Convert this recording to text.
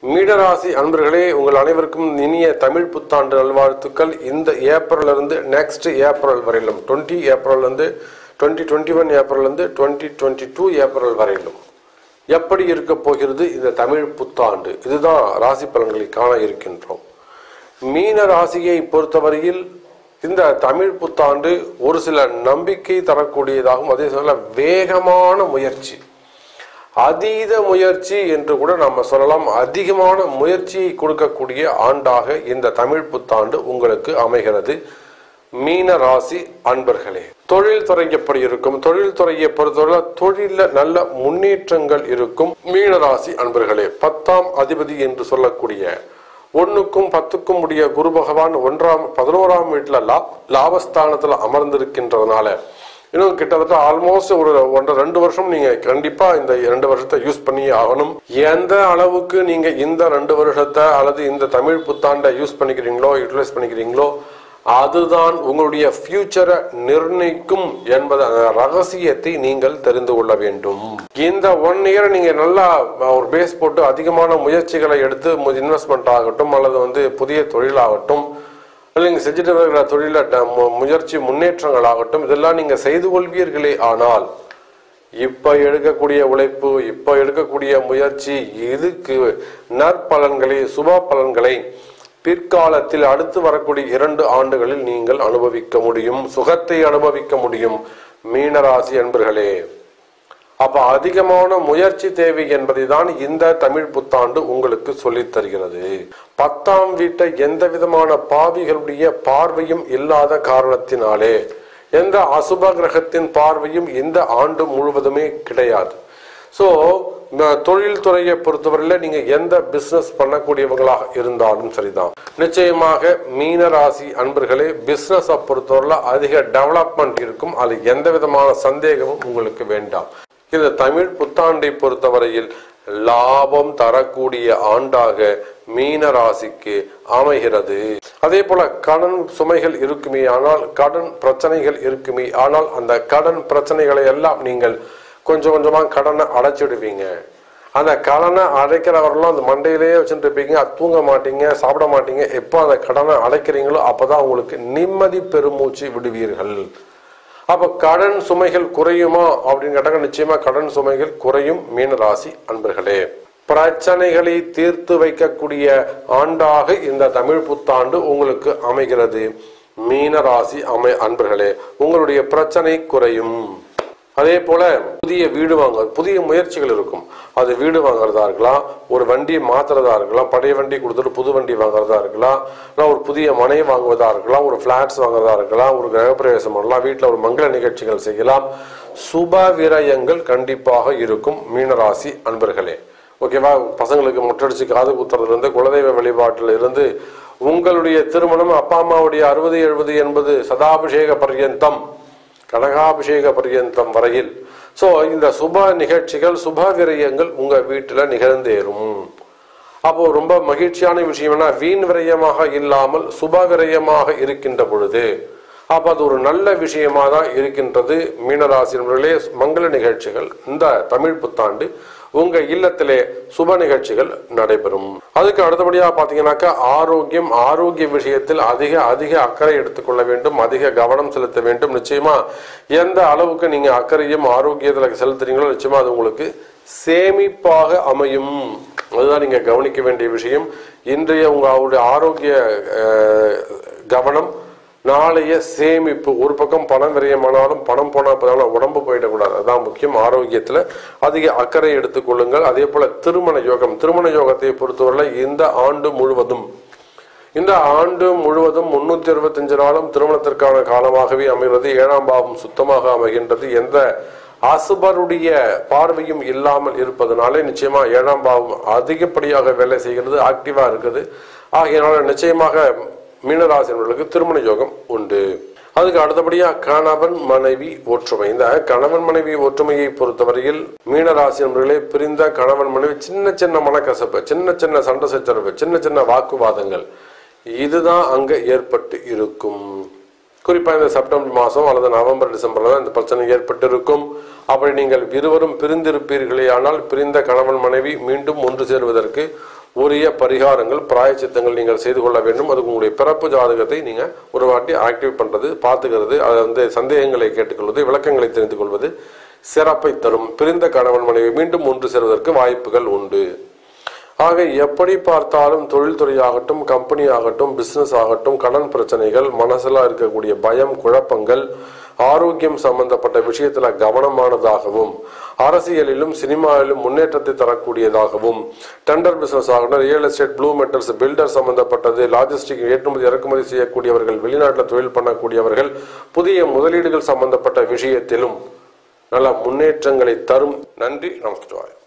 மீனராசி அன்பர்களே உங்கள் அனைவருக்கும் இனிய தமிழ் புத்தாண்டு நல்வாழ்த்துக்கள் இந்த ஏப்ரல்ல இருந்து நெக்ஸ்ட் ஏப்ரல் வரையிலும் டுவெண்ட்டி ஏப்ரல் இருந்து டுவெண்ட்டி டுவெண்ட்டி ஒன் ஏப்ரல் இருந்து டுவெண்ட்டி டுவெண்ட்டி டூ ஏப்ரல் வரையிலும் எப்படி இருக்க போகிறது இந்த தமிழ் புத்தாண்டு இதுதான் ராசி பலன்களை காண இருக்கின்றோம் மீன ராசியை பொறுத்தவரையில் இந்த தமிழ் புத்தாண்டு ஒரு சில நம்பிக்கை தரக்கூடியதாகவும் அதே சொல்ல வேகமான முயற்சி அதீத முயற்சி என்று கூட நம்ம சொல்லலாம் அதிகமான முயற்சியை கொடுக்கக்கூடிய ஆண்டாக இந்த தமிழ் புத்தாண்டு உங்களுக்கு அமைகிறது மீன ராசி அன்பர்களே தொழில் துறை எப்படி இருக்கும் தொழில் துறையை பொறுத்தவரை தொழில நல்ல முன்னேற்றங்கள் இருக்கும் மீன ராசி அன்பர்களே பத்தாம் அதிபதி என்று சொல்லக்கூடிய ஒண்ணுக்கும் பத்துக்கும் உடைய குரு பகவான் ஒன்றாம் பதினோராம் வீட்டுல லா லாபஸ்தானத்துல அமர்ந்திருக்கின்றதுனால இன்னும் கிட்டத்தட்ட ஆல்மோஸ்ட் ஒரு ஒன்றரை ரெண்டு வருஷம் நீங்க கண்டிப்பா இந்த ரெண்டு வருஷத்தை யூஸ் பண்ணியே ஆகணும் எந்த அளவுக்கு நீங்க இந்த ரெண்டு வருஷத்தை அல்லது இந்த தமிழ் புத்தாண்டை யூஸ் பண்ணிக்கிறீங்களோ யூட்டிலைஸ் பண்ணிக்கிறீங்களோ அதுதான் உங்களுடைய ஃபியூச்சரை நிர்ணயிக்கும் என்பது அந்த ரகசியத்தை நீங்கள் தெரிந்து கொள்ள வேண்டும் இந்த ஒன் இயர் நீங்க நல்லா ஒரு பேஸ் போட்டு அதிகமான முயற்சிகளை எடுத்து இன்வெஸ்ட்மெண்ட் ஆகட்டும் அல்லது வந்து புதிய தொழிலாகட்டும் இல்லை நீங்கள் செஞ்சுட்டு வருகிற தொழில ட- மு- முயற்சி முன்னேற்றங்கள் ஆகட்டும் இதெல்லாம் நீங்க செய்து கொள்வீர்களே ஆனால் இப்ப எடுக்கக்கூடிய உழைப்பு இப்ப எடுக்கக்கூடிய முயற்சி இதுக்கு நற்பலன்களை சுப பலன்களை பிற்காலத்தில் அடுத்து வரக்கூடிய இரண்டு ஆண்டுகளில் நீங்கள் அனுபவிக்க முடியும் சுகத்தை அனுபவிக்க முடியும் மீனராசி அன்பர்களே அப்ப அதிகமான முயற்சி தேவை என்பதை தான் இந்த தமிழ் புத்தாண்டு உங்களுக்கு சொல்லித் தருகிறது பத்தாம் வீட்டை எந்த விதமான பாவிகளுடைய பார்வையும் இல்லாத காரணத்தினாலே எந்த அசுப கிரகத்தின் பார்வையும் இந்த ஆண்டு முழுவதுமே கிடையாது ஸோ தொழில் துறையை பொறுத்தவரையில நீங்க எந்த பிசினஸ் பண்ணக்கூடியவங்களாக இருந்தாலும் சரிதான் நிச்சயமாக மீன ராசி அன்பர்களே பிசினஸை பொறுத்தவரையில அதிக டெவலப்மெண்ட் இருக்கும் அது எந்த விதமான சந்தேகமும் உங்களுக்கு வேண்டாம் இந்த தமிழ் புத்தாண்டை பொறுத்தவரையில் லாபம் தரக்கூடிய ஆண்டாக மீன ராசிக்கு அமைகிறது அதே போல கடன் சுமைகள் இருக்குமே ஆனால் கடன் பிரச்சனைகள் இருக்குமே ஆனால் அந்த கடன் பிரச்சனைகளை எல்லாம் நீங்கள் கொஞ்சம் கொஞ்சமா கடனை அடைச்சிடுவீங்க அந்த கடனை அடைக்கிறவரெல்லாம் அந்த மண்டையிலேயே வச்சுட்டு இருப்பீங்க அது தூங்க மாட்டீங்க சாப்பிட மாட்டீங்க எப்போ அந்த கடனை அடைக்கிறீங்களோ அப்பதான் உங்களுக்கு நிம்மதி பெருமூச்சு விடுவீர்கள் அப்ப கடன் சுமைகள் குறையுமா அப்படின்னு கேட்டாங்க நிச்சயமா கடன் சுமைகள் குறையும் மீனராசி அன்பர்களே பிரச்சனைகளை தீர்த்து வைக்கக்கூடிய ஆண்டாக இந்த தமிழ் புத்தாண்டு உங்களுக்கு அமைகிறது மீனராசி அமை அன்பர்களே உங்களுடைய பிரச்சனை குறையும் அதே போல புதிய வீடு வாங்க புதிய முயற்சிகள் இருக்கும் அது வீடு வாங்குறதா இருக்கலாம் ஒரு வண்டியை மாத்துறதா இருக்கலாம் பழைய வண்டி கொடுத்துட்டு புது வண்டி வாங்குறதா இருக்கலாம் இல்லை ஒரு புதிய மனை வாங்குவதா இருக்கலாம் ஒரு ஃபிளாட்ஸ் வாங்குறதா இருக்கலாம் ஒரு கிரகப்பிரவேசம் பண்ணலாம் வீட்டில் ஒரு மங்கள நிகழ்ச்சிகள் செய்யலாம் சுப விரயங்கள் கண்டிப்பாக இருக்கும் மீனராசி அன்பர்களே ஓகேவா பசங்களுக்கு முட்டடிச்சு காது குத்துறதுல இருந்து குலதெய்வ வழிபாட்டில் இருந்து உங்களுடைய திருமணம் அப்பா அம்மாவுடைய அறுபது எழுபது எண்பது சதாபிஷேக பர்யந்தம் கனகாபிஷேக பர்யந்தம் வரையில் சோ இந்த சுப நிகழ்ச்சிகள் சுப விரயங்கள் உங்க வீட்டுல நிகழ்ந்தேறும் அப்போ ரொம்ப மகிழ்ச்சியான விஷயம்னா வீண் விரயமாக இல்லாமல் சுப விரயமாக இருக்கின்ற பொழுது அப்ப அது ஒரு நல்ல விஷயமா தான் இருக்கின்றது மீனராசினர்களே மங்கள நிகழ்ச்சிகள் இந்த தமிழ் புத்தாண்டு உங்க இல்லத்திலே சுப நிகழ்ச்சிகள் நடைபெறும் அதுக்கு அடுத்தபடியா பாத்தீங்கன்னாக்கா ஆரோக்கியம் ஆரோக்கிய விஷயத்தில் அதிக அதிக அக்கறை எடுத்துக்கொள்ள வேண்டும் அதிக கவனம் செலுத்த வேண்டும் நிச்சயமா எந்த அளவுக்கு நீங்க அக்கறையும் ஆரோக்கியத்துல செலுத்துறீங்களோ நிச்சயமா அது உங்களுக்கு சேமிப்பாக அமையும் அதுதான் நீங்க கவனிக்க வேண்டிய விஷயம் இன்றைய உங்க அவருடைய ஆரோக்கிய அஹ், கவனம் நாளைய சேமிப்பு ஒரு பக்கம் பணம் விரயமானாலும் பணம் போனா போதாலும் உடம்பு போயிடக்கூடாது அதான் முக்கியம் ஆரோக்கியத்துல அதிக அக்கறை எடுத்துக்கொள்ளுங்கள் அதே போல திருமண யோகம் திருமண யோகத்தை பொறுத்தவரை இந்த ஆண்டு முழுவதும் இந்த ஆண்டு முழுவதும் முன்னூத்தி அறுபத்தஞ்சு நாளும் திருமணத்திற்கான காலமாகவே அமைகிறது ஏழாம் பாவம் சுத்தமாக அமைகின்றது எந்த அசுபருடைய பார்வையும் இல்லாமல் இருப்பதனாலே நிச்சயமா ஏழாம் பாவம் அதிகப்படியாக வேலை செய்கிறது ஆக்டிவா இருக்குது ஆகையினால நிச்சயமாக மீனராசினர்களுக்கு திருமண யோகம் உண்டு அதுக்கு அடுத்தபடியா கணவன் மனைவி ஒற்றுமை இந்த கணவன் மனைவி ஒற்றுமையை பொறுத்தவரையில் மீனராசி நண்பர்களே பிரிந்த கணவன் மனைவி சின்ன சின்ன மனக்கசப்பு சின்ன சின்ன சண்டை சச்சரவு சின்ன சின்ன வாக்குவாதங்கள் இதுதான் அங்க ஏற்பட்டு இருக்கும் குறிப்பா இந்த செப்டம்பர் மாசம் அல்லது நவம்பர் டிசம்பர்ல தான் இந்த பிரச்சனை ஏற்பட்டு இருக்கும் அப்படி நீங்கள் இருவரும் பிரிந்திருப்பீர்களே ஆனால் பிரிந்த கணவன் மனைவி மீண்டும் ஒன்று சேருவதற்கு உரிய பரிகாரங்கள் பிராயச்சித்தங்கள் நீங்கள் செய்து கொள்ள வேண்டும் அதுக்கு உங்களுடைய பிறப்பு ஜாதகத்தை நீங்க ஒரு வாட்டி ஆக்டிவேட் பண்றது பார்த்துக்கிறது அதை வந்து சந்தேகங்களை கேட்டுக்கொள்வது விளக்கங்களை தெரிந்து கொள்வது சிறப்பை தரும் பிரிந்த கணவன் மனைவி மீண்டும் ஒன்று சேர்வதற்கு வாய்ப்புகள் உண்டு ஆக எப்படி பார்த்தாலும் தொழில்துறை ஆகட்டும் கம்பெனி ஆகட்டும் பிசினஸ் ஆகட்டும் கடன் பிரச்சனைகள் மனசுல இருக்கக்கூடிய பயம் குழப்பங்கள் ஆரோக்கியம் சம்பந்தப்பட்ட விஷயத்துல கவனமானதாகவும் அரசியலிலும் சினிமாவிலும் முன்னேற்றத்தை தரக்கூடியதாகவும் டெண்டர் பிசினஸ் ஆகட்டும் real estate blue metals builder சம்பந்தப்பட்டது லாஜிஸ்டிக் ஏற்றுமதி இறக்குமதி செய்யக்கூடியவர்கள் வெளிநாட்டில் தொழில் பண்ணக்கூடியவர்கள் புதிய முதலீடுகள் சம்பந்தப்பட்ட விஷயத்திலும் நல்ல முன்னேற்றங்களை தரும் நன்றி நமஸ்காரம்